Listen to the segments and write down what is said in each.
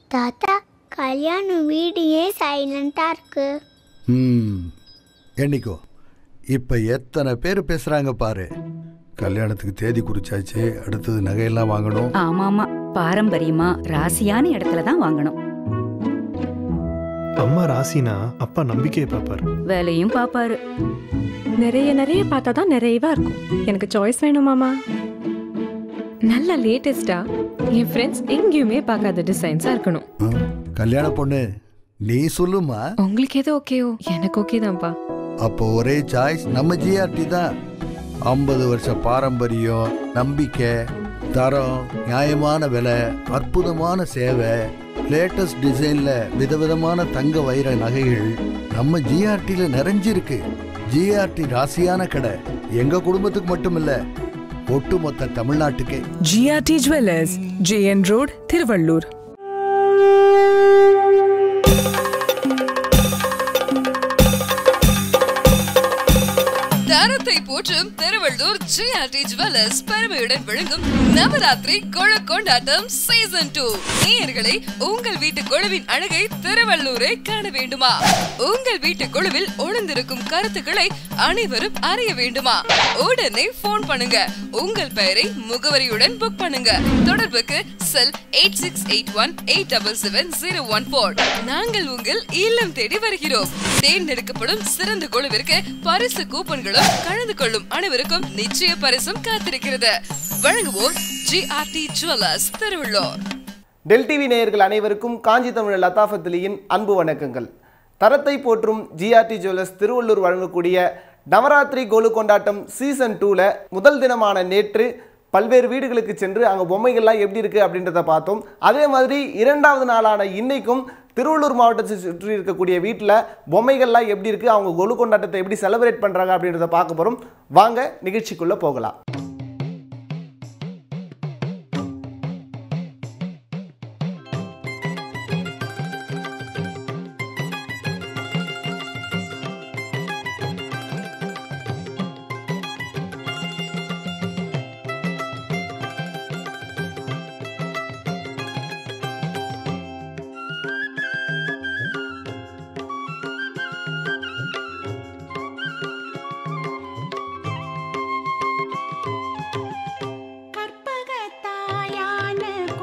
தாத்தா கல்யாணம் வீடு ஏன் சைலண்டா இருக்கு ம் என்னைக்கோ இப்போ எத்தனை பேர் பேசுகிறாங்க பாரு கல்யாணத்துக்கு தேதி குறிச்சாச்சு அடுத்தது நகையெல்லாம் வாங்கணும் ஆமா ஆமா பாரம்பரியமா ராசியான இடத்துல தான் வாங்கணும் அம்மா ராசினா அப்பா நம்பிக்கையை பார்ப்பார் வேலையும் பாப்பாரு நிறைய நிறைய பார்த்தா தான் நிறைவா இருக்கும் எனக்கு சாய்ஸ் வேணுமாமா நல்ல லேட்டஸ்டா என் ஃப்ரெண்ட்ஸ் எங்கேயுமே பார்க்காத டிசைன்ஸா இருக்கணும் ஆ, கல்யாண பொண்ணு நீ சொல்லுமா உங்களுக்கு எது ஓகேயோ எனக்கு ஓகே தான்ப்பா அப்போ ஒரே சாய்ஸ் நம்ம ஜிஆர்டி தான் ஐம்பது வருஷ பாரம்பரியம் நம்பிக்கை தரம் நியாயமான விலை அற்புதமான சேவை லேட்டஸ்ட் டிசைன்ல விதவிதமான தங்க வைர நகைகள் நம்ம ஜிஆர்டியில் நிறைஞ்சிருக்கு ஜிஆர்டி ராசியான கடை எங்க குடும்பத்துக்கு மட்டும் இல்ல ஒட்டுமொத்த தமிழ்நாட்டுக்கே GRT Jewellers JN Road Tiruvallur தரத்தை போற்றும் திருவள்ளூர் ஜிஆர்டி ஜுவல்லர்ஸ் பெருமையுடன் வழங்கும் நவராத்திரி கொழு கொண்டாட்டம் சீசன் டூ நேயர்களே உங்கள் வீட்டு குழுவின் அழகை திருவள்ளூரை காண வேண்டுமா உங்கள் வீட்டு குழுவில் ஒளிந்திருக்கும் கருத்துக்களை அனைவரும் அறிய வேண்டுமா உடனே போன் பண்ணுங்க உங்கள் பெயரை முகவரியுடன் புக் பண்ணுங்க தொடர்புக்கு cell eight six eight one eight double seven zero one four நாங்கள் உங்கள் இல்லம் தேடி வருகிறோம் தேர்ந்தெடுக்கப்படும் சிறந்த குழுவிற்கு பரிசு கூப்பன்களும் கலந்து கொள்ளும் அனைவருக்கும் நிச்சய பரிசும் காத்திருக்கிறது வழங்குவோர் GRT Jewellers Tiruvallur Tel TV நேயர்கள் அனைவருக்கும் காஞ்சி தமிழ் லதாஃபத்திலியின் அன்பு வணக்கங்கள் தரத்தை போற்றும் ஜிஆர்டி ஜுவல்லர்ஸ் திருவள்ளூர் வழங்கக்கூடிய நவராத்திரி கோலு கொண்டாட்டம் சீசன் டூவில் முதல் தினமான நேற்று பல்வேறு வீடுகளுக்கு சென்று அங்கே பொம்மைகள்லாம் எப்படி இருக்குது அப்படின்றத பார்த்தோம் அதே மாதிரி இரண்டாவது நாளான இன்னைக்கும் திருவள்ளூர் மாவட்டத்தை சுற்றி இருக்கக்கூடிய வீட்டில் பொம்மைகள்லாம் எப்படி இருக்குது அவங்க கொலு கொண்டாட்டத்தை எப்படி செலிப்ரேட் பண்ணுறாங்க அப்படின்றத பார்க்க போகிறோம் வாங்க நிகழ்ச்சிக்குள்ளே போகலாம் கற்பகத்தாயான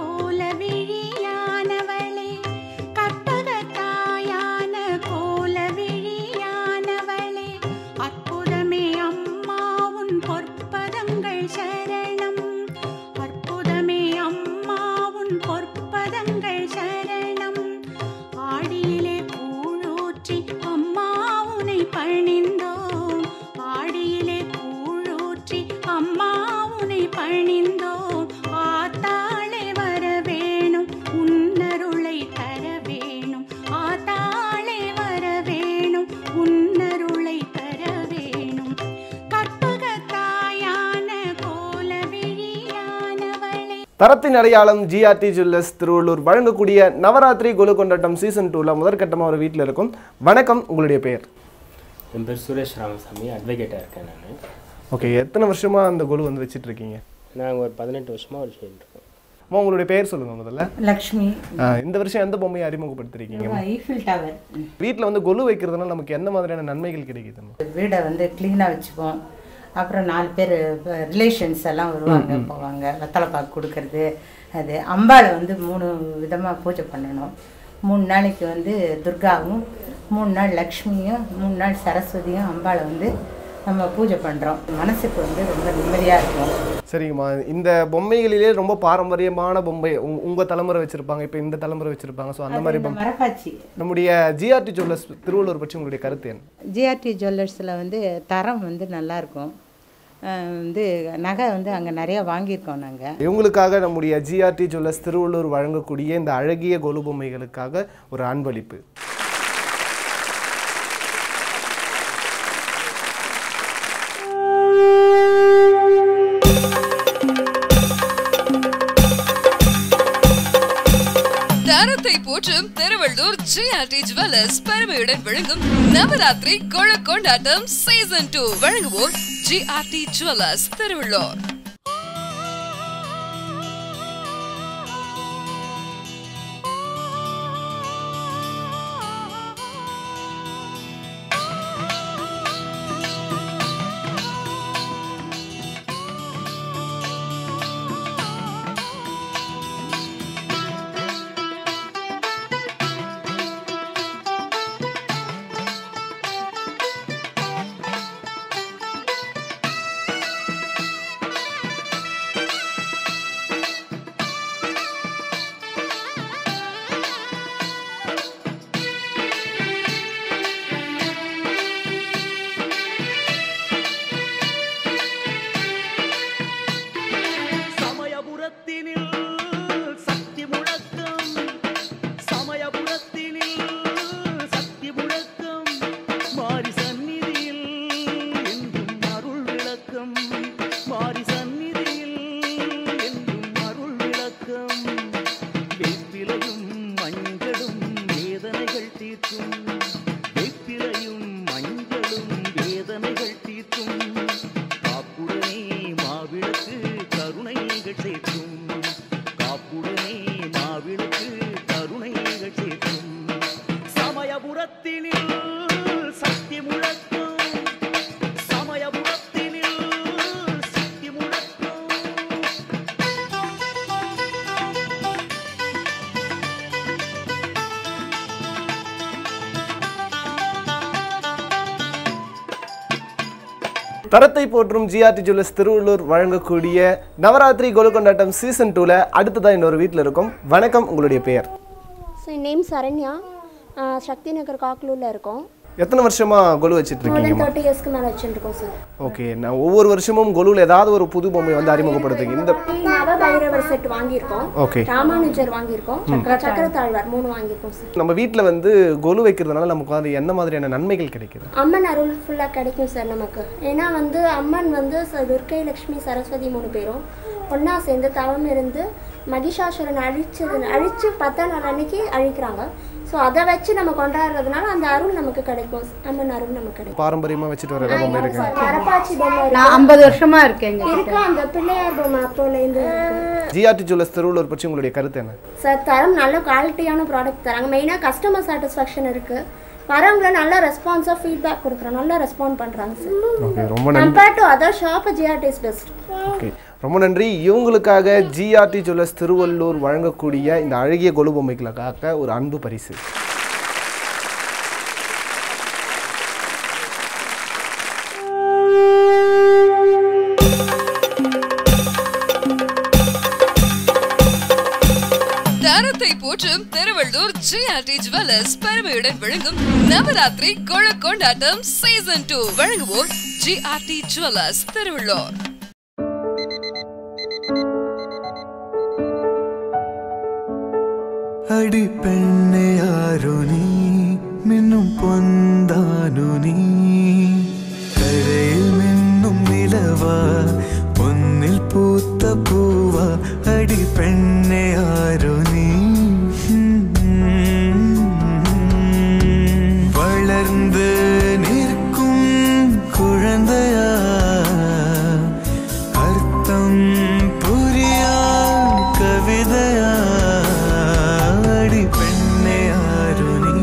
கோலவிழியானவளே கற்பகத்தாயான கோலவிழியானவளே அற்புதமே அம்மா உன் பொற்பதங்கள் சரணம் அற்புதமே அம்மா உன் பொற்பதங்கள் சரணம் ஆடியிலே கூழூற்றி அம்மா உனை பணிந்தோம் ஆடியிலே கூழூற்றி அம்மா உனை பணிந்தோம் ஆத்தாளே வர வேணும் உன்னருளை தர வேணும் ஆத்தாளே வர வேணும் உன்னருளை தர வேணும் கற்பகத்தாயான கோலவிழியானவளே தரத்தின் அடையாளம் ஜிஆர்டி ஜுவல்லர்ஸ் திருவள்ளூர் வழங்கக்கூடிய நவராத்திரி குலு கொண்டாட்டம் சீசன் டூவில் முதற்கட்டமாக ஒரு வீட்டில் இருக்கும் வணக்கம் உங்களுடைய பெயர் என் பேர் சுரேஷ் ராமசாமி அட்வொகேட்டாக இருக்கேன் நான் ஓகே எத்தனை வருஷமாக அந்த கொலு வந்து வச்சிட்டு இருக்கீங்க நாங்கள் ஒரு பதினெட்டு வருஷமாக ஒரு செய்யிட்டு இருக்கோம் அம்மா உங்களுடைய பெயர் சொல்லுங்க முதல்ல லக்ஷ்மி ஆ, இந்த வருஷம் எந்த பொம்மையை அறிமுகப்படுத்திருக்கீங்க ஈஃபில் டவர் வீட்டில் வந்து கொலு வைக்கிறதுனால நமக்கு எந்த மாதிரியான நன்மைகள் கிடைக்குதும்மா வீடை வந்து க்ளீனாக வச்சுப்போம் அப்புறம் நாலு பேர் ரிலேஷன்ஸ் எல்லாம் வருவாங்க போவாங்க வெத்தலை பாக்கு கொடுக்கறது அது அம்பாளை வந்து மூணு விதமாக பூஜை பண்ணணும் மூணு நாளைக்கு வந்து துர்காவும் மூணு நாள் லக்ஷ்மியும் மூணு நாள் சரஸ்வதியும் அம்பாளை வந்து நம்ம பூஜை பண்ணுறோம் மனசுக்கு வந்து ரொம்ப நிம்மதியாக இருக்கும் சரிங்கம்மா இந்த பொம்மைகளிலே ரொம்ப பாரம்பரியமான பொம்மை உங்க உங்க தலைமுறை வச்சிருப்பாங்க இப்போ இந்த தலைமுறை வச்சிருப்பாங்க ஸோ அந்த மாதிரி இந்த பொம்மை மரப்பாச்சி நம்முடைய ஜிஆர்டி ஜுவல்லர்ஸ் திருவள்ளூர் பற்றி உங்களுடைய கருத்து என்ன ஜிஆர்டி ஜுவல்லர்ஸில் வந்து தரம் வந்து நல்லாயிருக்கும் வந்து நகை வந்து அங்கே நிறையா வாங்கியிருக்கோம் நாங்கள் இவங்களுக்காக நம்முடைய ஜிஆர்டி ஜுவல்லர்ஸ் திருவள்ளூர் வழங்கக்கூடிய இந்த அழகிய கொலு பொம்மைகளுக்காக ஒரு அன்பளிப்பு தரத்தை போற்றும் திருவள்ளூர் ஜிஆர்டி ஜுவல்லர்ஸ் பெருமையுடன் வழங்கும் நவராத்திரி கொழு கொண்டாட்டம் சீசன் டூ வழங்குவோர் ஜிஆர்டி ஜுவல்லர்ஸ் திருவள்ளூர் தரத்தை போற்றும் ஜிஆர்டி ஜுவல்லர்ஸ் திருவள்ளூர் வழங்கக்கூடிய நவராத்திரி கோலு கொண்டாட்டம் சீசன் டூவில் அடுத்ததான் இன்னொரு வீட்டில் இருக்கும் வணக்கம் உங்களுடைய பெயர் ஸோ என் நேம் சரண்யா ஆஹ் சக்தி நகர் காக்லூரில் இருக்கோம் எத்தனை வருஷமா கொலு வச்சிட்டு மோர் தென் இருக்கீங்கம்மா தேர்ட்டி இயர்ஸ்க்கு மேலே வச்சுருக்கோம் சார் ஓகே நான் ஒவ்வொரு வருஷமும் கொலுவில் ஏதாவது ஒரு புது பொம்மை வந்து அறிமுகப்படுத்துங்க இந்த நவ பைரவர் செட் வாங்கியிருக்கோம் Okay. ராமானுஜர் வாங்கியிருக்கோம் ம். சக்கரத்தாழ்வார் மூணு வாங்கியிருக்கோம் சார் நம்ம வீட்டில் வந்து கொலு வைக்கிறதுனால நமக்கு வந்து எந்த மாதிரியான நன்மைகள் கிடைக்குது அம்மன் அருள் ஃபுல்லாக கிடைக்கும் சார் நமக்கு ஏன்னா வந்து அம்மன் வந்து ச- துர்க்கை லக்ஷ்மி சரஸ்வதி மூணு பேரும் ஒன்றா சேர்ந்து தவம் இருந்து மகிஷாசுரன் அழிச்சது அழிச்சு பத்தாம் நாள் அன்னைக்கு அழிக்கிறாங்க ஸோ அதை வச்சு நம்ம கொண்டாடுறதுனால அந்த அருள் நமக்கு கிடைக்கும் அம்மன் அருள் நமக்கு கிடைக்கும் பாரம்பரியமாக வச்சுட்டு வர பொம்மை சார் இருக்கு மரப்பாச்சி பொம்மை இருக்கு. நான் 50 வருஷமா இருக்கேன் எங்க கிட்ட. இருக்கு அந்த பிள்ளையார் பொம்மை அப்போலேருந்து இருக்கு ஜிஆர்டி ஜுவல்லர்ஸ் திருவள்ளூர் பற்றி உங்களுடைய கருத்து என்ன சார் தரம் நல்ல குவாலிட்டியான ப்ராடக்ட் தராங்க மெயினாக கஸ்டமர் சாட்டிஸ்ஃபேக்ஷன் இருக்குது வரவங்கள நல்ல ரெஸ்பான்ஸாக ஃபீட்பேக் கொடுக்குறோம் நல்லா ரெஸ்பாண்ட் பண்ணுறாங்க சார் ஓகே ரொம்ப நன்றி compared to other shop GRT is best okay ரொம்ப நன்றி இவங்களுக்காக ஜிஆர்டி ஜுவல்லர்ஸ் திருவள்ளூர் வழங்கக்கூடிய இந்த அழகிய கொலு பொம்மைகளுக்காக ஒரு அன்பு பரிசு தரத்தை போற்றும் திருவள்ளூர் ஜிஆர்டி ஜுவல்லர்ஸ் பெருமையுடன் வழங்கும் நவராத்திரி கோழ கொண்டாட்டம் சீசன் டூ வழங்குவோர் ஜிஆர்டி ஜுவல்லர்ஸ் திருவள்ளூர் അടി പെണ്ണയാരോ നീ മിന്നും പൊന്താനു നീ കരയിൽ മിന്നും നിലവ പൊന്നിൽ പൂത്ത പൂവ അടി പെണ്ണയാരോ നീ വളർந்து நிற்கும் குழந்தையா அர்த்தம் புரியா கவிதையா அடி பெண்ணே யாரு நீ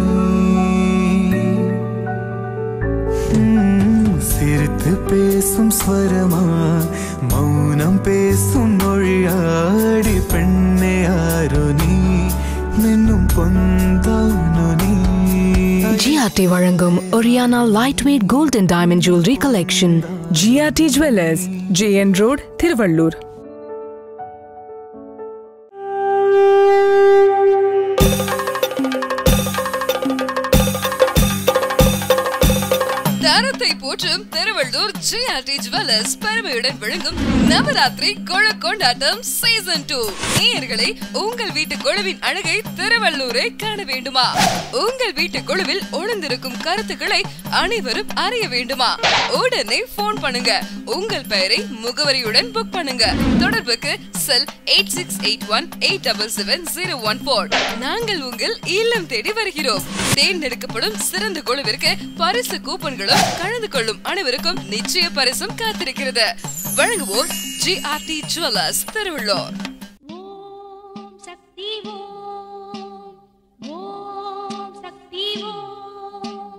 ம், சிரித்து பேசும் ஸ்வரமா மௌனம் பேசும் மொழியாடி பெண்ணே யாரு நீ மின்னும் பொந்தானு நீ GRT வழங்கும் Oriana light weight golden diamond jewellery collection GRT Jewellers JN Road Tiruvallur தரத்தை போற்றும் திருவள்ளூர் ஜிஆர்டி ஜுவல்லர்ஸ் பெருமையுடன் வழங்கும் நவராத்திரி கோழ கொண்டாட்டம் சீசன் டூ நேயர்களே உங்கள் வீட்டு குழுவின் அழகை திருவள்ளூரை காண வேண்டுமா உங்கள் வீட்டு குழுவில் ஒளிந்திருக்கும் கருத்துக்களை அனைவரும் அறிய வேண்டுமா உடனே போன் பண்ணுங்க உங்கள் பெயரை முகவரியுடன் புக் பண்ணுங்க தொடர்புக்கு cell eight six eight one eight double seven zero one four நாங்கள் உங்கள் இல்லம் தேடி வருகிறோம் தேர்ந்தெடுக்கப்படும் சிறந்த குழுவிற்கு பரிசு கூப்பன்களும் கலந்து கொள்ளும் அனைவருக்கும் நிச்சய பரிசும் காத்திருக்கிறது வழங்குவோர் ஜிஆர்டி ஜுவல்லர்ஸ் திருவள்ளூர் சக்தி ஓம் ஓம் சக்தி ஓம்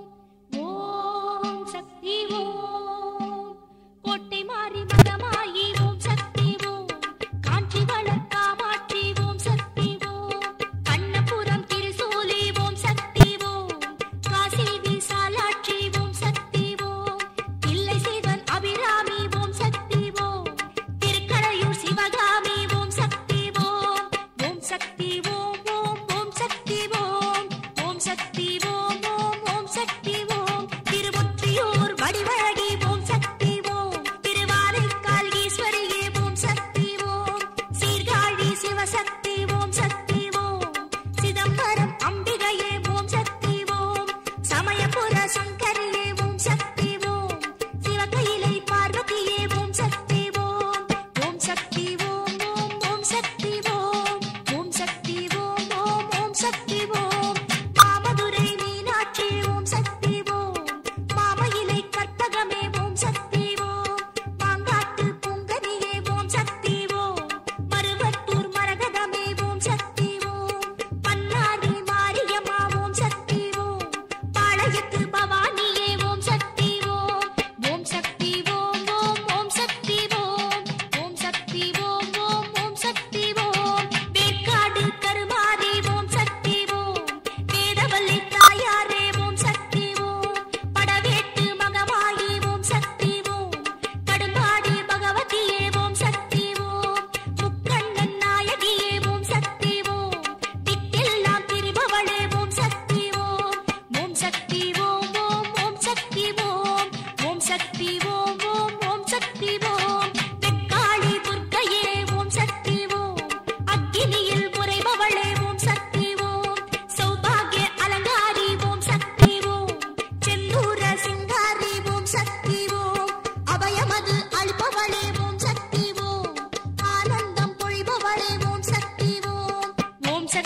ஓம் சக்தி ஓம் கோட்டை மாறி மதமாயி ஓம் சக்தி ஓம் காஞ்சி வளர் காமாட்சி ஓம் சக்தி ஓம் கண்ணபுரம் திருசூலி ஓம் சக்தி ஓம் காசி விசாலாட்சி ஓம் சக்தி ஓம் இல்லை சிவன் அபிராமி ஓம் சக்தி ஓம் திருக்கடையூர் சிவகாமி ஓம் சக்தி ஓம் ஓம் சக்தி ஓம் ஓம் ஓம் சக்தி ஓம் ஓம் சக்தி ஓம் ஓம் ஓம் சக்தி ஓம் திருவொற்றியூர் வடிவழகி ஓம் சக்தி ஓம் திருவானைக்கால் ஈஸ்வரியே ஓம் சக்தி ஓம் சீர்காழி சிவசக்தி ஓம் சக்தி ஓம் சிதம்பரம் அம்பிகையே ஓம் சக்தி ஓம் சமயபுர சங்கரியே ஓம் சக்தி ஓம் சிவகையிலை பார்வதியே ஓம் சக்தி ஓம் ஓம் சக்தி ஓம் ஓம் ஓம் சக்தி ஓம் ஓம் சக்தி ஓம் ஓம் ஓம் சக்தி ஓம் மாமதுரை மீனாட்சி ஓம் சக்தி ஓம் மாமயிலை கற்பகமே ஓம் சக்தி ஓம் மாங்காட்டு பூங்கனியே ஓம் சக்தி ஓம் மருவத்தூர் மரகதமே ஓம் சக்தி ஓம் பன்னாடி மாரியம்மா ஓம் சக்தி ஓம் பாளையத்து பவானியே ஓம் சக்தி ஓம் ஓம் சக்தி ஓம் ஓம் ஓம் சக்தி ஓம் ஓம் சக்தி ஓம் ஓம் ஓம் சக்தி ஓம் வேற்காடு கருமாரி ஓம் சக்தி ஓம்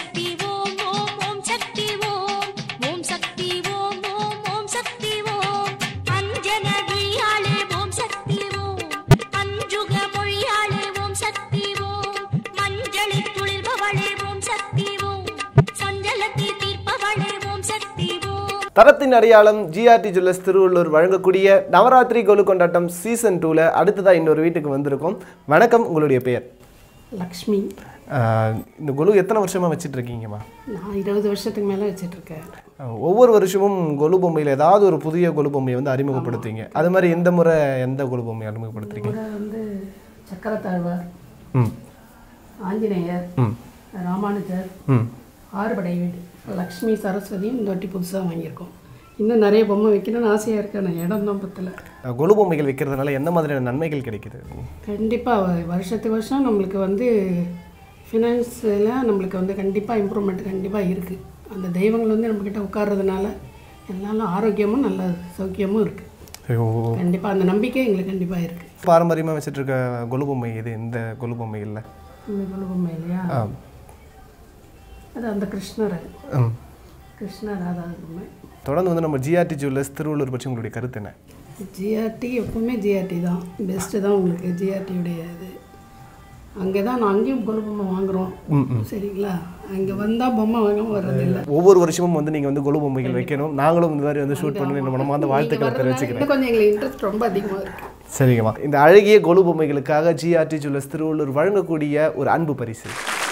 சக்தி ஓம் ஓம் ஓம் சக்தி ஓம் ஓம் சக்தி ஓம் ஓம் ஓம் சக்தி ஓம் அஞ்சன விழியாளே ஓம் சக்தி ஓம் அஞ்சுக மொழியாளே ஓம் சக்தி ஓம் மஞ்சளை துளிர்பவளே ஓம் சக்தி ஓம் சஞ்சலத்தை தீர்ப்பவளே ஓம் சக்தி ஓம் தரத்தின் அடையாளம் ஜிஆர்டி ஜுவல்லர்ஸ் திருவள்ளூர் வழங்கக்கூடிய நவராத்திரி கொலு கொண்டாட்டம் சீசன் டூவில் அடுத்ததாக இன்னொரு வீட்டுக்கு வந்திருக்கோம் வணக்கம் உங்களுடைய பெயர் லக்ஷ்மி ஆஹ் இந்த கொலு எத்தனை வருஷமாக வச்சிட்டு இருக்கீங்கம்மா நான் இருபது வருஷத்துக்கு மேலே வச்சிட்ருக்கேன் ஆஹ் ஒவ்வொரு வருஷமும் கொலு பொம்மையில் ஏதாவது ஒரு புதிய கொலு பொம்மையை வந்து அறிமுகப்படுத்துவீங்க அது மாதிரி எந்த முறை எந்த கொலு பொம்மையை அறிமுகப்படுத்துறீங்க முறை வந்து சக்கரத்தாழ்வார் ம் ஆஞ்சநேயர் ம் ராமானுஜர் ம் ஆறுபடை வீடு லக்ஷ்மி சரஸ்வதியும் இந்த வாட்டி புதுசாக வாங்கியிருக்கோம் இன்னும் நிறைய பொம்மை வைக்கணும்னு ஆசையாக இருக்கு ஆனால் இடம் தான் பத்தல ஆஹ் கொலு பொம்மைகள் வைக்கிறதுனால எந்த மாதிரியான நன்மைகள் கிடைக்குது கண்டிப்பாக வருஷத்துக்கு வருஷம் நம்மளுக்கு வந்து ஃபினான்ஸில் நம்மளுக்கு வந்து கண்டிப்பாக இம்ப்ரூவ்மெண்ட் கண்டிப்பாக இருக்குது அந்த தெய்வங்கள் வந்து நம்மக்கிட்ட உட்கார்றதுனால எல்லாரும் ஆரோக்கியமும் நல்ல சௌக்கியமும் இருக்குது ஐயோ கண்டிப்பாக அந்த நம்பிக்கை எங்களுக்கு கண்டிப்பாக இருக்குது பாரம்பரியமாக வச்சுட்டு இருக்க கொலு பொம்மை இது இந்த கொலு பொம்மைகளில் இந்த கொலு பொம்மை இல்லையா ஆ அது அந்த கிருஷ்ணர் ம் கிருஷ்ண ராதா பொம்மை தொடர்ந்து வந்து நம்ம ஜிஆர்டி ஜுவல்லர்ஸ் திருவள்ளூர் பற்றி உங்களுடைய கருத்து என்ன ஜிஆர்டி எப்பவுமே ஜிஆர்டி தான் பெஸ்ட்டு தான் உங்களுக்கு ஜிஆர்டியுடைய இது அங்கே தான் நான் அங்கேயும் கொலு பொம்மை வாங்குகிறோம் ம், ம். சரிங்களா அங்கே வந்தால் பொம்மை வாங்காம வர்றதில்லை ஒவ்வொரு வருஷமும் வந்து நீங்கள் வந்து கொலு பொம்மைகள் வைக்கணும் நாங்களும் இந்த மாதிரி வந்து ஷூட் பண்ணி நம்ம மனமார்ந்த வாழ்த்துக்களை இன்னும் தெரிவிச்சுக்கிறேன் கொஞ்சம் எங்களுக்கு இன்ட்ரெஸ்ட் ரொம்ப அதிகமாக இருக்குது சரிங்கம்மா இந்த அழகிய கொலு பொம்மைகளுக்காக ஜிஆர்டி ஜுவல்லர்ஸ் திருவள்ளூர் வழங்கக்கூடிய ஒரு அன்பு பரிசு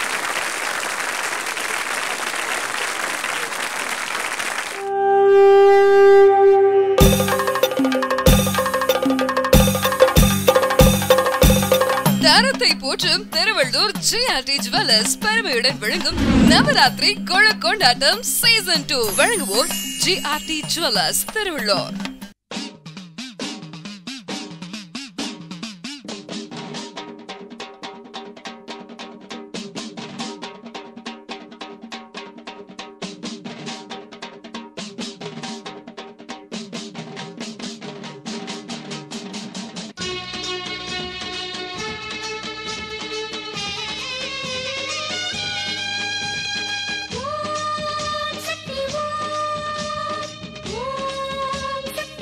தரத்தை போற்றும் திருவள்ளூர் ஜிஆர்டி ஜுவல்லர்ஸ் பெருமையுடன் வழங்கும் நவராத்திரி கொழ கொண்டாட்டம் சீசன் டூ வழங்குவோர் ஜிஆர்டி ஜுவல்லர்ஸ் திருவள்ளூர் ஓம் சக்தி ஓம் ஓம்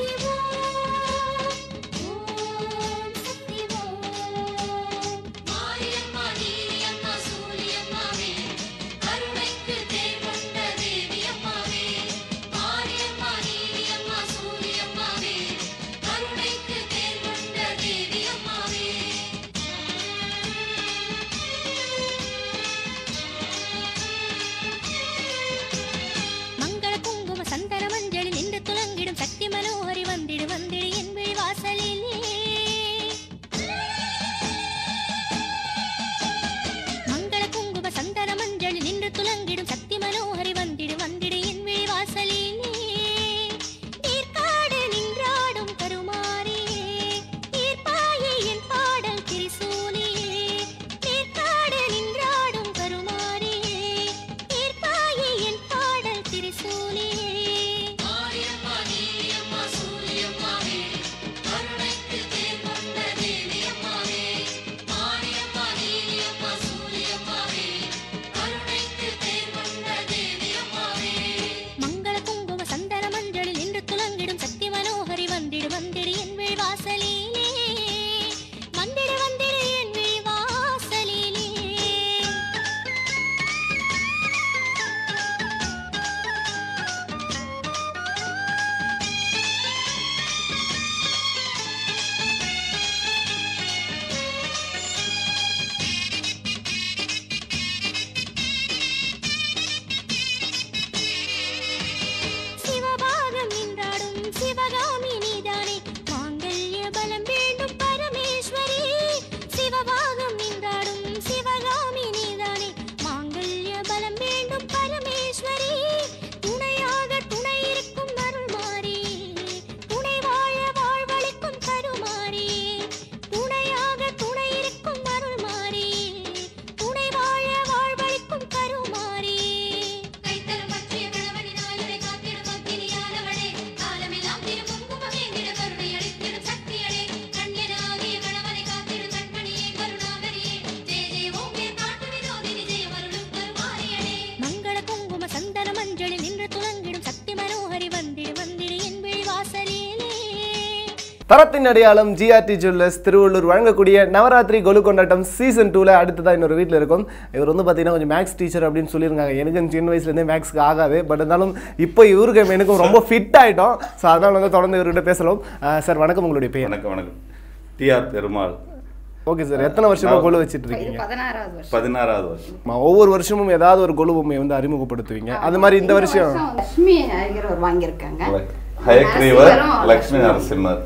தரத்தின் அடையாளம் ஜிஆர்டி ஜுவல்லர்ஸ் திருவள்ளூர் வழங்கக்கூடிய நவராத்திரி கொலு கொண்டாட்டம் சீசன் டூவில் அடுத்ததான் இன்னொரு வீட்டில் இருக்கும் இவர் வந்து பார்த்தீங்கன்னா கொஞ்சம் மேக்ஸ் டீச்சர் அப்படின்னு சொல்லியிருக்காங்க எனக்கு சின்ன வயசுலேருந்தே மேக்ஸ்க்கு ஆகாது பட் இருந்தாலும் இப்போ இவருக்கு எனக்கும் ரொம்ப ஃபிட் ஆகிட்டோம் ஸோ அதனால் வந்து தொடர்ந்து இவர்கிட்ட பேசலாம் சார் வணக்கம் உங்களுடைய பேர் வணக்கம் வணக்கம் டிஆர் பெருமாள் ஓகே சார் எத்தனை வருஷமா கொலு வச்சுட்டு இருக்கீங்க பதினாறாவது வருஷம் பதினாறாவது வருஷம் ஆமா, ஒவ்வொரு வருஷமும் ஏதாவது ஒரு கொலு பொம்மையை வந்து அறிமுகப்படுத்துவீங்க அது மாதிரி இந்த வருஷம் லட்சுமி ஐயர் வாங்கியிருக்காங்க ஹயக்ரீவர் நரசிம்மரும் லக்ஷ்மி நரசிம்மர்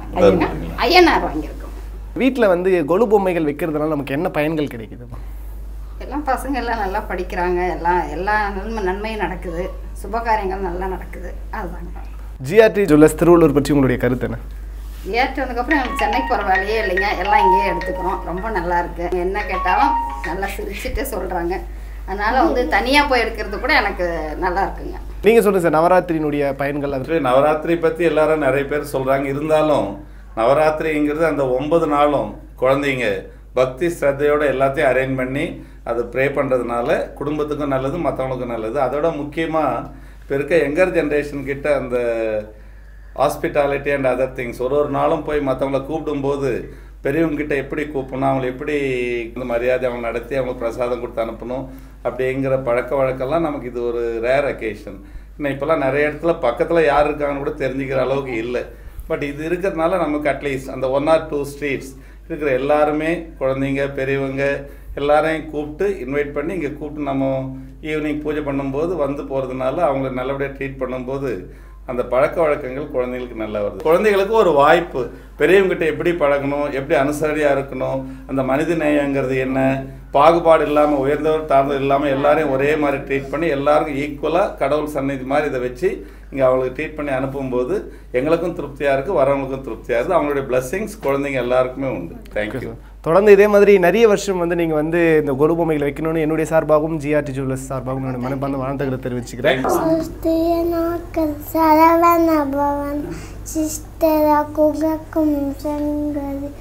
ஐயனார் வாங்கியிருக்கோம் வீட்டில் வந்து கொலு பொம்மைகள் வைக்கிறதுனால நமக்கு என்ன பயன்கள் கிடைக்குது எல்லாம் பசங்க எல்லாம் நல்லா படிக்கிறாங்க எல்லாம் எல்லா நன்மை நன்மையும் நடக்குது சுபகாரியங்கள் நல்லா நடக்குது அதுதாங்க ஜிஆர்டி ஜுவல்லர்ஸ் திருவள்ளூர் பற்றி உங்களுடைய கருத்து என்ன ஏற்றதுக்கப்புறம் எனக்கு சென்னைக்கு போகிற வேலையே இல்லைங்க எல்லாம் இங்கேயே எடுத்துக்கிறோம் ரொம்ப நல்லா இருக்கு என்ன கேட்டாலும் நல்லா சிரிச்சுட்டு சொல்கிறாங்க அதனால வந்து தனியாக போய் எடுக்கிறது கூட எனக்கு நல்லா இருக்குங்க நீங்கள் சொல்லுங்கள் சார் நவராத்திரியினுடைய பயன்கள் அது ஆக்சுவலி நவராத்திரி பற்றி எல்லாரும் நிறைய பேர் சொல்கிறாங்க இருந்தாலும் நவராத்திரிங்கிறது அந்த ஒன்பது நாளும் குழந்தைங்க பக்தி ஸ்ரத்தையோட எல்லாத்தையும் அரேஞ்ச் பண்ணி அது ப்ரே பண்ணுறதுனால குடும்பத்துக்கும் நல்லது மற்றவங்களுக்கும் நல்லது அதோட முக்கியமாக இப்போ இருக்க யங்கர் ஜென்ரேஷன் கிட்ட அந்த ஹாஸ்பிட்டாலிட்டி அண்ட் அதர் திங்ஸ் ஒரு ஒரு நாளும் போய் மற்றவங்கள கூப்பிடும்போது பெரியவங்க கிட்ட எப்படி கூப்பிடணும் அவங்களை எப்படி இந்த மரியாதை அவங்க நடத்தி அவங்களுக்கு பிரசாதம் கொடுத்து அனுப்பணும் அப்படிங்கிற பழக்க வழக்கம்லாம் நமக்கு இது ஒரு ரேர் அக்கேஷன் இன்னும் இப்போல்லாம் நிறைய இடத்துல பக்கத்தில் யார் இருக்காங்கன்னு கூட தெரிஞ்சுக்கிற அளவுக்கு இல்லை பட் இது இருக்கிறதுனால நமக்கு அட்லீஸ்ட் அந்த ஒன் ஆர் டூ ஸ்ட்ரீட்ஸ் இருக்கிற எல்லாருமே குழந்தைங்க பெரியவங்க எல்லாரையும் கூப்பிட்டு இன்வைட் பண்ணி இங்கே கூப்பிட்டு நம்ம ஈவினிங் பூஜை பண்ணும்போது வந்து போகிறதுனால அவங்கள நல்லபடியாக ட்ரீட் பண்ணும்போது அந்த பழக்க வழக்கங்கள் குழந்தைங்களுக்கு நல்லா வருது குழந்தைகளுக்கு ஒரு வாய்ப்பு பெரியவங்ககிட்ட எப்படி பழகணும் எப்படி அனுசரணையாக இருக்கணும் அந்த மனித நேயங்கிறது என்ன பாகுபாடு இல்லாமல் உயர்ந்தவர் தாழ்ந்தவர் இல்லாமல் எல்லாரையும் ஒரே மாதிரி ட்ரீட் பண்ணி எல்லாருக்கும் ஈக்குவலாக கடவுள் சந்நிதி மாதிரி இதை வச்சு இங்கே அவங்களுக்கு ட்ரீட் பண்ணி அனுப்பும்போது எங்களுக்கும் திருப்தியாக இருக்குது வரவங்களுக்கும் திருப்தியாக இருக்குது அவங்களுடைய blessings குழந்தைங்க எல்லாருக்குமே உண்டு தேங்க்யூ தொடர்ந்து இதே மாதிரி நிறைய வருஷம் வந்து நீங்கள் வந்து இந்த கொலு பொம்மைகளை வைக்கணும்னு என்னுடைய சார்பாகவும் ஜிஆர்டி ஜுவல்லர்ஸ் சார்பாகவும் என்னுடைய மனப்பார்ந்த வாழ்த்துக்களை தெரிவிச்சுக்கிறேன் சுஸ்தியனாக்கள் சரவண பவன் சிஸ்டர குகக்கும் செங்கது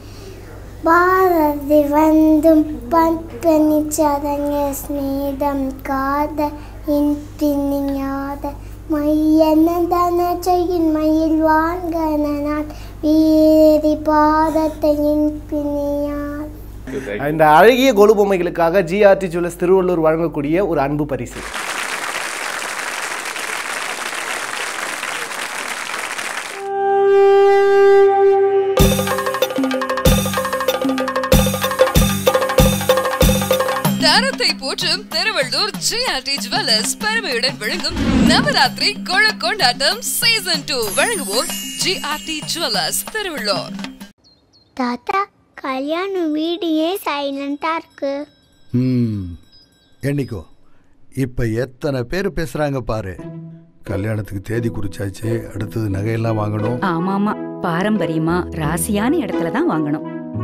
பாரதி வந்தும் பண்பனி சதங்க ஸ்நேதம் காத இன்பினியாத மையன தனச்சையின் மயில் வான்கனான் வீரி பாதத்தை இன்பினியாத இந்த அழகிய கொலு பொம்மைகளுக்காக ஜிஆர்டி ஜுவல்லர்ஸ் திருவள்ளூர் வழங்கக்கூடிய ஒரு அன்பு பரிசு தரத்தை போற்றும் திருவள்ளூர் ஜிஆர்டி ஜுவல்லர்ஸ் பெருமையுடன் வழங்கும் நவராத்திரி கொழ கொண்டாட்டம் சீசன் டூ வழங்குவோர் ஜிஆர்டி ஜுவல்லர்ஸ் திருவள்ளூர் தாத்தா கல்யாணம் வீடு ஏன் சைலண்டா இருக்கு ம் என்னைக்கோ இப்போ எத்தனை பேர் பேசுகிறாங்க பாரு கல்யாணத்துக்கு தேதி குறிச்சாச்சு அடுத்தது நகையெல்லாம் வாங்கணும் ஆமா ஆமா பாரம்பரியமா ராசியான இடத்துல தான் வாங்கணும்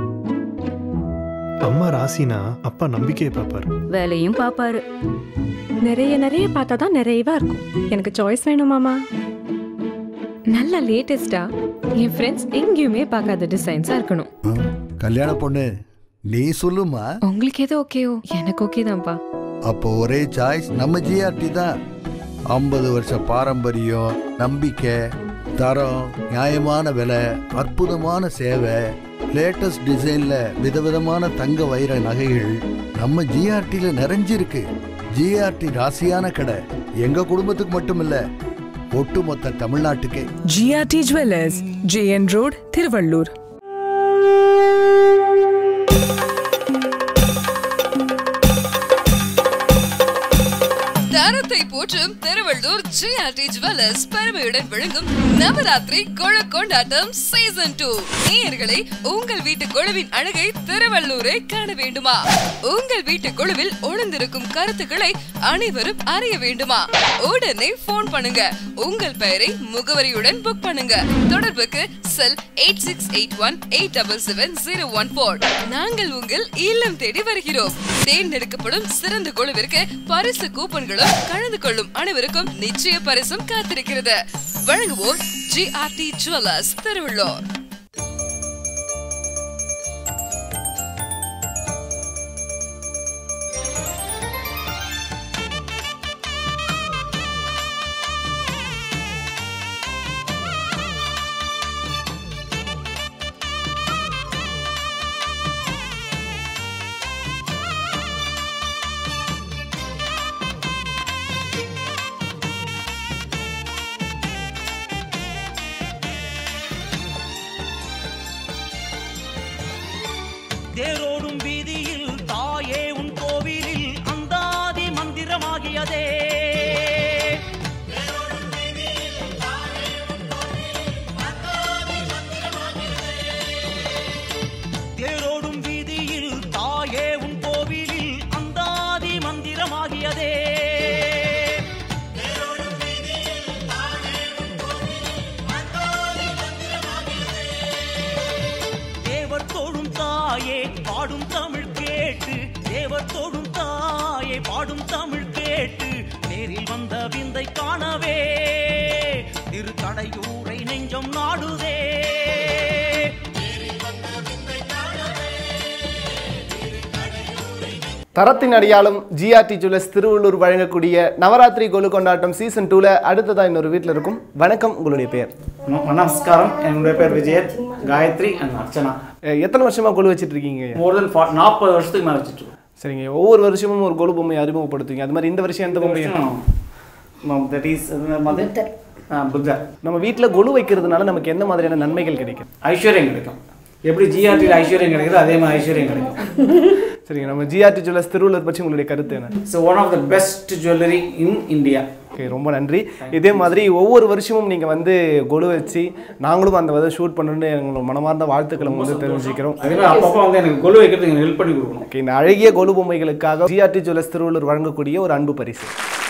அம்மா ராசினா அப்பா நம்பிக்கையை பார்ப்பாரு வேலையும் பாப்பாரு நிறைய நிறைய பார்த்தா தான் நிறைவா இருக்கும் எனக்கு சாய்ஸ் வேணுமாமா நல்ல லேட்டஸ்டா என் ஃப்ரெண்ட்ஸ் எங்கேயுமே பார்க்காத டிசைன்ஸா இருக்கணும் கல்யாண பொண்ணு நீ சொல்லுமா உங்களுக்கு எது ஓகேயோ எனக்கு ஓகே தான்ப்பா அப்போ ஒரே சாய்ஸ் நம்ம ஜிஆர்டி தான் ஐம்பது வருஷ பாரம்பரியம் நம்பிக்கை தரம் நியாயமான விலை அற்புதமான சேவை லேட்டஸ்ட் டிசைன்ல விதவிதமான தங்க வைர நகைகள் நம்ம ஜிஆர்டில நிறைஞ்சிருக்கு ஜிஆர்டி ராசியான கடை எங்க குடும்பத்துக்கு மட்டும் இல்ல ஒட்டுமொத்த தமிழ்நாட்டுக்கே GRT Jewellers JN Road Tiruvallur தரத்தை போற்றும் திருவள்ளூர் ஜிஆர்டி ஜுவல்லர்ஸ் பெருமையுடன் வழங்கும் நவராத்திரி கொழ கொண்டாட்டம் சீசன் டூ நேயர்களே உங்கள் வீட்டு குழுவின் அழகை திருவள்ளூரே காண வேண்டுமா உங்கள் வீட்டு குழுவில் ஒளிந்திருக்கும் கருத்துக்களை அனைவரும் அறிய வேண்டுமா உடனே போன் பண்ணுங்க உங்கள் பெயரை முகவரியுடன் புக் பண்ணுங்க தொடர்புக்கு cell eight six eight one eight double seven zero one four நாங்கள் உங்கள் இல்லம் தேடி வருகிறோம் தேர்ந்தெடுக்கப்படும் சிறந்த குழுவிற்கு பரிசு கூப்பன்களும் கலந்து கொள்ளும் அனைவருக்கும் நிச்சய பரிசும் காத்திருக்கிறது வழங்குவோர் ஜிஆர்டி ஜுவல்லர்ஸ் திருவள்ளூர் தேரோடும் வீதியில் தாயே உன் கோவிலில் அந்தாதி மந்திரமாகியதே தேரோடும் வீதியில் தாயே உன் கோவிலில் அந்தாதி மந்திரமாகியதே தேவர் தோடும் தாயே பாடும் தமிழ் கேட்டு தேவர் தோடும் தாயே பாடும் தமிழ் கேட்டு நேரில் வந்த விந்தை காணவே திரு கடையூரை நெஞ்சம் நாடுதே தரத்தின் அடையாளம் ஜிஆர்டி ஜுவல்லர்ஸ் திருவள்ளூர் வழங்கக்கூடிய நவராத்திரி கொலு கொண்டாட்டம் சீசன் டூவில் அடுத்ததாக இன்னொரு வீட்டில் இருக்கும் வணக்கம் உங்களுடைய பெயர் நமஸ்காரம் என்னுடைய பேர் விஜயன் காயத்ரி அண்ட் அர்ச்சனா அஹ் எத்தனை வருஷமா கொலு வச்சிட்டு இருக்கீங்க மோர் தென் நாற்பது வருஷத்துக்கு மேலே வச்சுட்டு சரிங்க ஒவ்வொரு வருஷமும் ஒரு கொலு பொம்மையை அறிமுகப்படுத்துவீங்க அது மாதிரி இந்த வருஷம் எந்த பொம்மையை தட் இஸ் புத்தர் நம்ம வீட்டில் கொலு வைக்கிறதுனால நமக்கு எந்த மாதிரியான நன்மைகள் கிடைக்கும் ஐஸ்வர்யம் கிடைக்கும் எப்படி ஜிஆர்டியில் ஐஸ்வர்யம் கிடைக்குதோ அதே மாதிரி ஐஸ்வர்யம் கிடைக்கும் சரிங்க நம்ம ஜிஆர்டி ஜுவல்லர்ஸ் திருவள்ளூர் பற்றி உங்களுடைய கருத்து என்ன so one of the best jewellery in India okay ரொம்ப நன்றி இதே மாதிரி ஒவ்வொரு வருஷமும் நீங்கள் வந்து கொலு வச்சு நாங்களும் அந்த விதம் ஷூட் பண்ணணும்னு எங்களோட மனமார்ந்த வாழ்த்துக்களை வந்து தெரிவிச்சுக்கிறோம் அதே மாதிரி அப்பப்போ வந்து எனக்கு கொலு வைக்கிறதுக்கு ஹெல்ப் பண்ணி கொடுக்கணும் ஓகே இந்த அழகிய கொலு பொம்மைகளுக்காக ஜிஆர்டி ஜுவல்லர்ஸ் திருவள்ளூர் வழங்கக்கூடிய ஒரு அன்பு பரிசு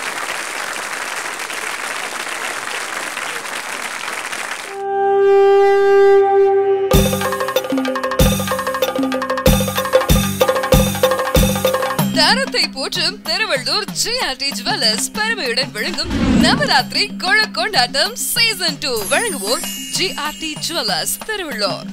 தரத்தை போற்றும் திருவள்ளூர் ஜிஆர்டி ஜுவல்லர்ஸ் பெருமையுடன் வழங்கும் நவராத்திரி கொழ கொண்டாட்டம் சீசன் டூ வழங்குவோர் ஜிஆர்டி ஜுவல்லர்ஸ் திருவள்ளூர்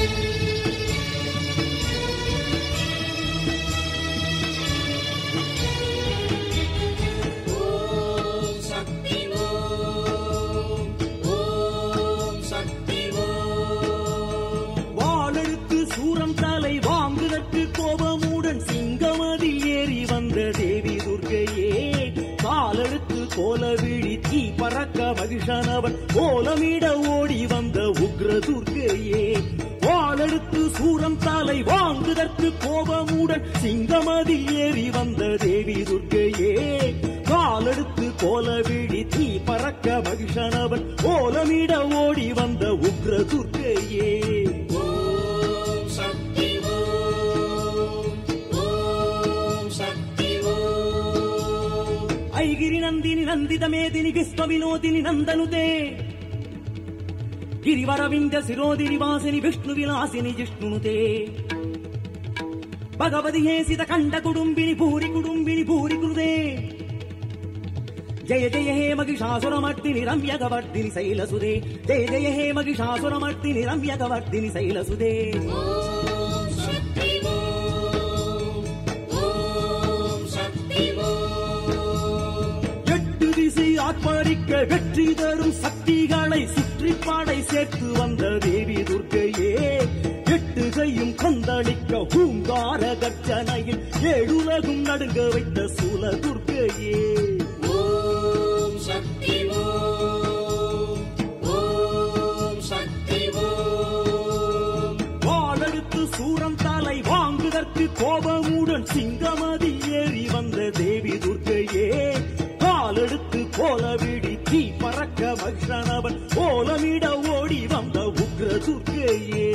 வாளெடுத்து சூரம் தலை வாங்குதற்கு கோபமுடன் சிங்கமதில் ஏறி வந்த தேவி துர்க்கையே காலெடுத்து கோல விழி தீ பறக்க மகிஷனவன் கோலமிட ஓடி வந்த உக்ர துர்க்கையே வாளெடுத்து சூரம் தலை வாங்குதற்கு கோபமுடன் சிங்கமதில் ஏறி வந்த தேவி துர்க்கையே காலெடுத்து கோல விழி தீ பறக்க மகிஷனவன் கோலமிட ஓடி வந்த உக்ர துர்க்கையே ఐగిరి నందిని నందిత మేదిని విశ్వ వినోదిని నందనుతే గిరివర వింధ్య శిరోదిని వాసిని విష్ణు విలాసిని జిష్ణునుతే భగవతి హేసిత కండ కుడుంబిని భూరి కుడుంబిని భూరి కృదే జయ జయ హే మగిషాసురమర్దిని రమ్యగవర్దిని శైలసుదే జయ జయ హే మగిషాసురమర్దిని రమ్యగవర్దిని శైలసుదే எட்டு திசை ஆட்பறிக்க வெற்றி தரும் சக்திகளை சுற்றி பாடை சேர்த்து வந்த தேவி துர்க்கையே எட்டு கையும் கொந்தளிக்க பூங்கார கர்ஜனையில் ஏழுலகும் நடுங்க வைத்த சூல துர்க்கையே வாளெடுத்து சூரம் தலை வாங்குதற்கு கோபமுடன் சிங்கமதி ஏறி வந்த தேவி துர்க்கையே காலெடுத்து கோல விடி தீ பறக்க மகிஷனவன் கோலமிட ஓடி வந்த உக்ர துர்க்கையே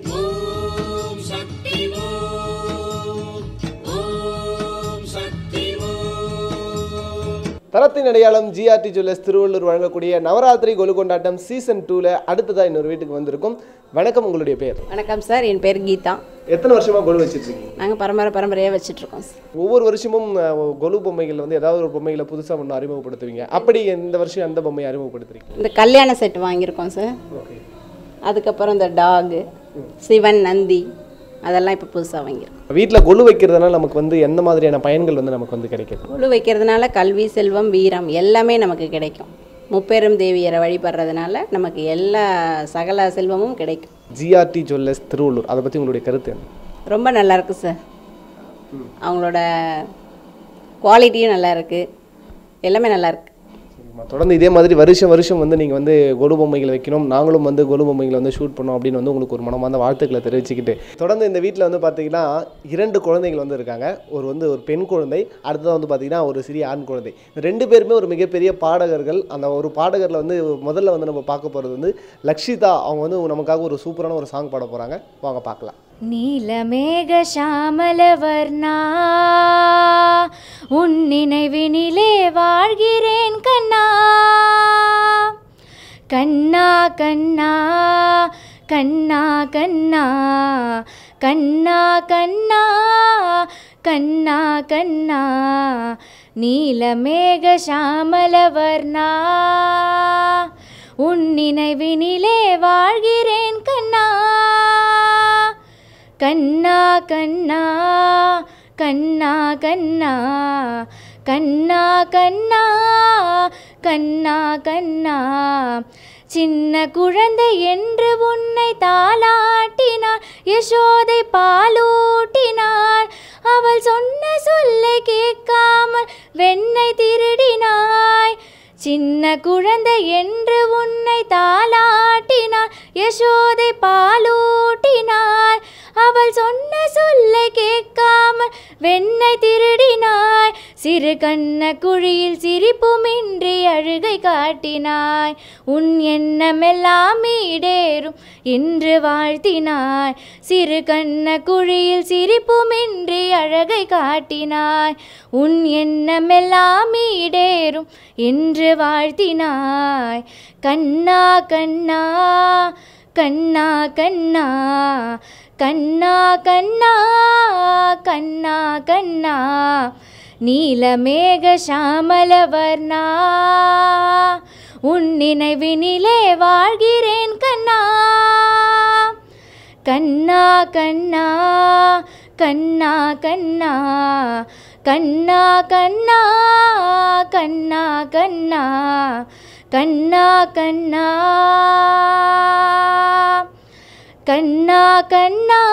தரத்தின் அடையாளம் ஜிஆர்டி ஜுவல்லர்ஸ் திருவள்ளூர் வழங்கக்கூடிய நவராத்திரி கொலு கொண்டாட்டம் சீசன் டூவில் அடுத்ததாக இன்னொரு வீட்டுக்கு வந்திருக்கும் வணக்கம் உங்களுடைய பேர் வணக்கம் சார் என் பேர் கீதா எத்தனை வருஷமா கொலு வச்சிட்டு இருக்கீங்க நாங்கள் பரம்பரை பரம்பரையாக வச்சிட்ருக்கோம் சார் ஒவ்வொரு வருஷமும் அஹ், கொலு பொம்மைகள் வந்து ஏதாவது ஒரு பொம்மைகளை புதுசாக ஒன்று அறிமுகப்படுத்துவீங்க அப்படி இந்த வருஷம் அந்த பொம்மையை அறிமுகப்படுத்துறீங்க இந்த கல்யாண செட் வாங்கியிருக்கோம் சார் அதுக்கப்புறம் இந்த டாகு சிவன் நந்தி அதெல்லாம் இப்போ புதுசாக வாங்கியிருக்கோம் வீட்டில் கொலு வைக்கிறதுனால நமக்கு வந்து எந்த மாதிரியான பயன்கள் வந்து நமக்கு வந்து கிடைக்குது குழு வைக்கிறதுனால கல்வி செல்வம் வீரம் எல்லாமே நமக்கு கிடைக்கும் முப்பெரும் தேவியரை வழிபடுறதுனால நமக்கு எல்லா சகல செல்வமும் கிடைக்கும் ஜிஆர்டி ஜுவல்லர்ஸ் திருவள்ளூர் அதை பற்றி உங்களுடைய கருத்து என்ன ரொம்ப நல்லா இருக்கு சார் அவங்களோட குவாலிட்டியும் நல்லா இருக்கு எல்லாமே நல்லா இருக்கு தொடர்ந்து இதே மாதிரி வருஷம் வருஷம் வந்து நீங்கள் வந்து கொலு பொம்மைகள் வைக்கணும் நாங்களும் வந்து கொலு பொம்மைகளை வந்து ஷூட் பண்ணோம் அப்படின்னு வந்து உங்களுக்கு ஒரு மனமார்ந்த வாழ்த்துக்களை தெரிவிச்சுக்கிட்டு தொடர்ந்து இந்த வீட்டில் வந்து பார்த்தீங்கன்னா இரண்டு குழந்தைகள் வந்து இருக்காங்க ஒரு வந்து ஒரு பெண் குழந்தை அடுத்தது வந்து பார்த்தீங்கன்னா ஒரு சிறிய ஆண் குழந்தை இந்த ரெண்டு பேருமே ஒரு மிகப்பெரிய பாடகர்கள் அந்த ஒரு பாடகரில் வந்து முதல்ல வந்து நம்ம பார்க்க போகிறது வந்து லக்ஷிதா அவங்க வந்து நமக்காக ஒரு சூப்பரான ஒரு சாங் பாட போகிறாங்க வாங்க பார்க்கலாம் நீலமேக சாமலவர்ணா உன் நினைவினிலே வாழ்கிறேன் கண்ணா கண்ணா கண்ணா கண்ணா கண்ணா கண்ணா கண்ணா கண்ணா கண்ணா நீலமேக சாமலவர்ணா உன் நினைவினிலே வாழ்கிறேன் கண்ணா கண்ணா கண்ணா கண்ணா கண்ணா கண்ணா கண்ணா கண்ணா கண்ணா சின்ன குழந்தை என்று உன்னை தாளாட்டினார் யசோதை பாலூட்டினார் அவள் சொன்ன சொல்லை கேட்காமல் வெண்ணை திருடினாய் சின்ன குழந்தை என்று உன்னை தாளாட்டினார் யசோதை பாலூட்டினார் அவள் சொன்ன சொல்லை கேட்காமல் வெண்ணை திருடினாய் சிறு கண்ண குழியில் சிரிப்புமின்றி அழுகை காட்டினாய் உன் எண்ணமெல்லாம் ஈடேறும் என்று வாழ்த்தினாய் சிறு கண்ண குழியில் சிரிப்புமின்றி அழகை காட்டினாய் உன் எண்ணமெல்லாம் ஈடேறும் என்று வாழ்த்தினாய் கண்ணா கண்ணா கண்ணா கண்ணா கண்ணா கண்ணா கண்ணா கண்ணா நீலமேக சாமலவர்ணா உன் நினைவினிலே வாழ்கிறேன் கண்ணா கண்ணா கண்ணா கண்ணா கண்ணா கண்ணா கண்ணா கண்ணா கண்ணா கண்ணா கண்ணா கண்ணா கண்ணா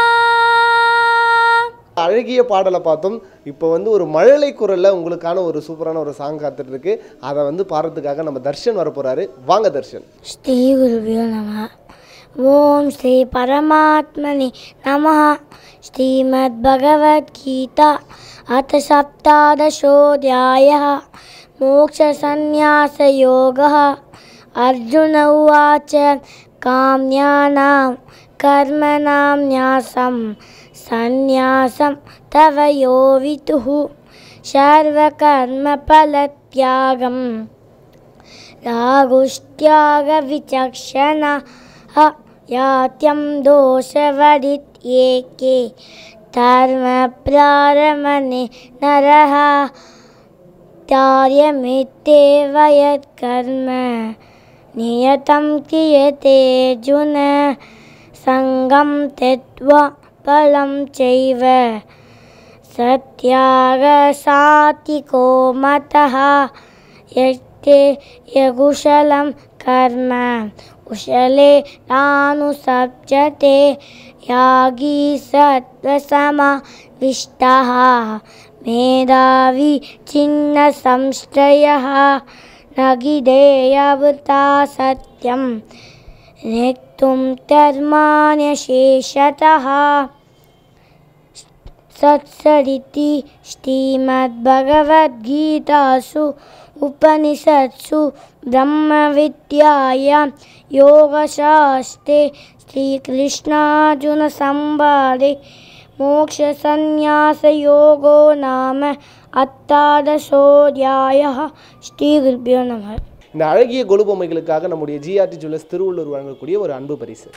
அழகிய பாடலை பார்த்தோம் இப்போ வந்து ஒரு மழலை குரலில் உங்களுக்கான ஒரு சூப்பரான ஒரு சாங் காத்துட்டு இருக்கு அதை வந்து பாடுறதுக்காக நம்ம தர்ஷன் வர போறாரு வாங்க தர்ஷன் ஸ்ரீ குருபியோ நம ஓம் ஸ்ரீ பரமாத்மனி நம ஸ்ரீமத் பகவத்கீதா அத்த सप्तादशोऽध्यायः मोक्षसन्न्यासयोगः अर्जुन उवाच काम्यानां कर्मणां न्यासं सन्न्यासं तव यो वितुः सर्वकर्मफलत्यागं रागुष्ट्यागविचक्षणः यात्यं दोषवदित्येके धर्मप्रारमणे नरः कार्यमित्येव यत्कर्म नियतं क्रियते अर्जुन सङ्गं त्यक्त्वा फलं चैव सत्यागसातिको मतः यत्ते यकुशलं कर्म कुशले नानुसप्यते यागी सत्त्वसमाविष्टः मेधावी छिन्नसंश्रयः न गिधेयवृता सत्यं नेक्तुं धर्माण्यशेषतः सत्सरिति श्रीमद्भगवद्गीतासु उपनिषत्सु ब्रह्मविद्यायां योगशास्त्रे श्रीकृष्णार्जुनसंवादे मोक्षसन्न्यासयोगो नाम अष्टादशोऽध्यायः श्रीगुरुभ्यो नमः இந்த அழகிய கொலு பொம்மைகளுக்காக நம்முடைய ஜிஆர்டி ஜுவல்லர்ஸ் திருவள்ளூர் வழங்கக்கூடிய ஒரு அன்பு பரிசு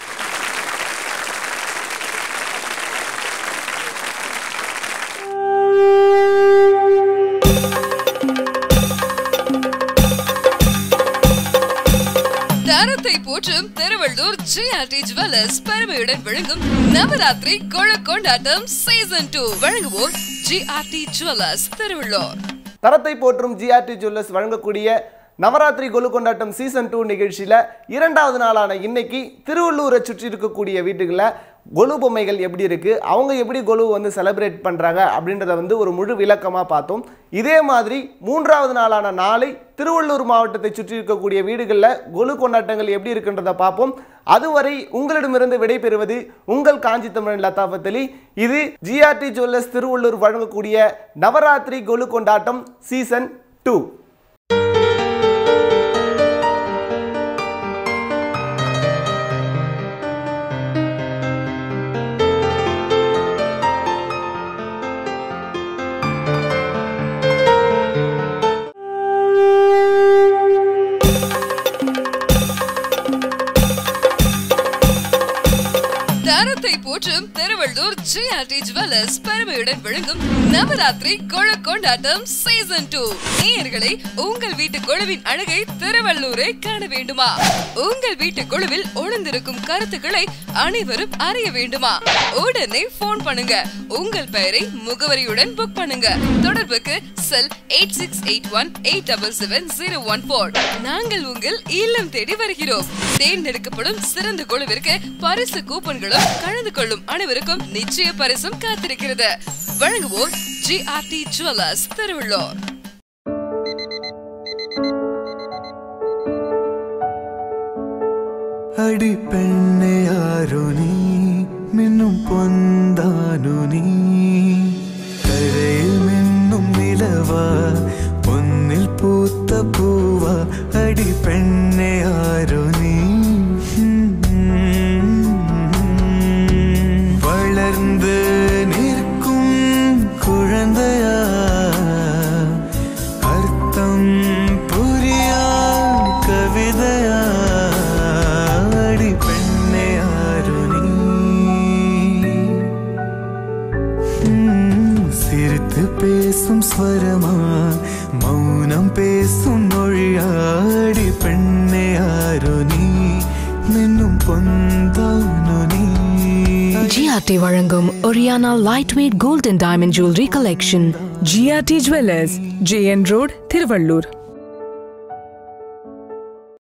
தரத்தை போற்றும் திருவள்ளூர் ஜிஆர்டி ஜுவல்லர்ஸ் பெருமையுடன் வழங்கும் நவராத்திரி கொழு கொண்டாட்டம் சீசன் டூ வழங்குவோர் ஜிஆர்டி ஜுவல்லர்ஸ் திருவள்ளூர் தரத்தை போற்றும் ஜிஆர்டி ஜுவல்லர்ஸ் வழங்கக்கூடிய நவராத்திரி கொலு கொண்டாட்டம் சீசன் டூ நிகழ்ச்சியில் இரண்டாவது நாளான இன்னைக்கு திருவள்ளூரை சுற்றி இருக்கக்கூடிய வீட்டுகளில் கொலு பொம்மைகள் எப்படி இருக்குது அவங்க எப்படி கொலு வந்து செலிப்ரேட் பண்ணுறாங்க அப்படின்றத வந்து ஒரு முழு விளக்கமாக பார்த்தோம் இதே மாதிரி மூன்றாவது நாளான நாளை திருவள்ளூர் மாவட்டத்தை சுற்றி இருக்கக்கூடிய வீடுகளில் கொலு கொண்டாட்டங்கள் எப்படி இருக்குன்றதை பார்ப்போம் அதுவரை உங்களிடமிருந்து விடைபெறுவது உங்கள் காஞ்சி தமிழன் லதா ஃபத்தலி இது ஜிஆர்டி ஜுவல்லர்ஸ் திருவள்ளூர் வழங்கக்கூடிய நவராத்திரி கொலு கொண்டாட்டம் சீசன் டூ தரத்தை போற்றும் திருவள்ளூர் ஜிஆர்டி ஜுவல்லர்ஸ் பெருமையுடன் வழங்கும் நவராத்திரி கொழு கொண்டாட்டம் சீசன் டூ நேயர்களே உங்கள் வீட்டு கொழுவின் அழகை திருவள்ளூரை காண வேண்டுமா உங்கள் வீட்டு கொழுவில் ஒளிந்திருக்கும் கருத்துக்களை அனைவரும் அறிய வேண்டுமா உடனே போன் பண்ணுங்க உங்கள் பெயரை முகவரியுடன் புக் பண்ணுங்க தொடர்புக்கு cell eight six eight one eight double seven zero one four நாங்கள் உங்கள் இல்லம் தேடி வருகிறோம் தேர்ந்தெடுக்கப்படும் சிறந்த குழுவிற்கு பரிசு கூப்பன்களும் கலந்து கொள்ளும் அனைவருக்கும் நிச்சய பரிசும் காத்திருக்கிறது வழங்குவோர் ஜிஆர்டி ஜுவல்லர்ஸ் திருவள்ளூர் അടി പെണ്ണയാരോ നീ മിന്നും പൊന്താനു നീ കരയിൽ മിന്നും നിലവ പൊന്നിൽ പൂത്ത പൂവ അടി പെണ്ണയാരോ നീ വളർന്ന് നിൽക്കും കുഴന്തയാ അർത്ഥം പുരിയാ കവിതയാ അടി പെണ്ണയാരു നീ ഉം, சிரித்து பேசும் ஸ்வரமா மௌனம் பேசும் மொழியாடி பெண்ணே யாரோ நீ மின்னும் பொந்தானோ நீ GRT வழங்கும் Oriana Lightweight Gold and Diamond Jewelry Collection. GRT Jewelers, JN Road, Tiruvallur.